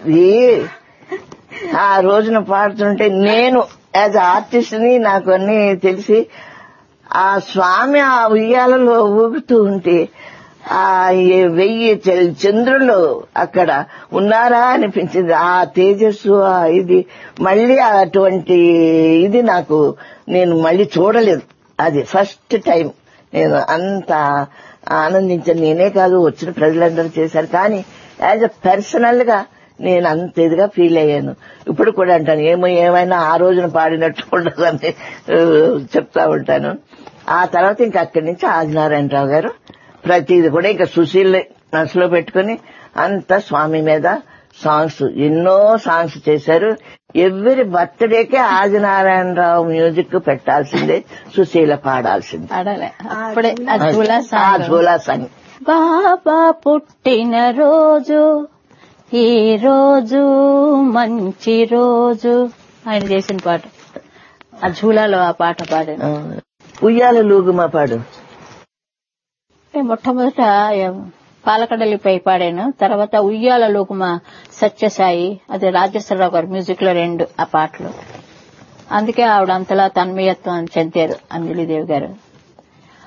ఇది ఆ రోజున పాడుతుంటే నేను యాజ్ ఆర్టిస్ట్ ని నాకు అన్ని తెలిసి ఆ స్వామి ఆ ఉయ్యాలలో ఊగుతూ ఉంటే ఆ ఏ వెయ్యి చ- చంద్రులు అక్కడ ఉన్నారా అనిపించింది ఆ తేజస్సు ఆ ఇది మళ్ళీ అటువంటి ఇది నాకు నేను మళ్ళీ చూడలేదు అది ఫస్ట్ టైం నేను అంత ఆనందించాను నేనే కాదు వచ్చిన ప్రజలందరూ చేశారు కానీ యాజ్ అ పర్సనల్ గా నేను అంత ఇదిగా ఫీల్ అయ్యాను ఇప్పుడు కూడా అంటాను ఏమో ఏమైనా ఆ రోజున పాడినట్టు ఉండదని ఆ, చెప్తా ఉంటాను ఆ తర్వాత ఇంకా అక్కడి నుంచి ఆదినారాయణరావు గారు ప్రతిది కూడా ఇంకా సుశీల్ మనసులో పెట్టుకుని అంత స్వామి మీద సాంగ్స్ ఎన్నో సాంగ్స్ చేశారు ఎవరి బర్త్డేకే ఆదినారాయణరావు మ్యూజిక్ పెట్టాల్సిందే సుశీల పాడాల్సిందే పాడాలి అప్పుడే అజులా ఆ సాంగ్ జూలా సాంగ్ బాబా పుట్టిన రోజు ఈ రోజు మంచి రోజు ఆయన చేసిన పాట ఆ జూలాలో ఆ పాట పాడాను ఆ, ఉయ్యాల లూగుమా పాడు అంటే మొట్టమొదట ఎం, పాలకడలిపై పాడాను తర్వాత ఉయ్యాల లోకుమ సత్యసాయి అది రాజేశ్వరరావు గారు మ్యూజిక్ లో రెండు ఆ పాటలు అందుకే ఆవిడ అంతలా తన్మయత్వం చెందారు అంజలిదేవి గారు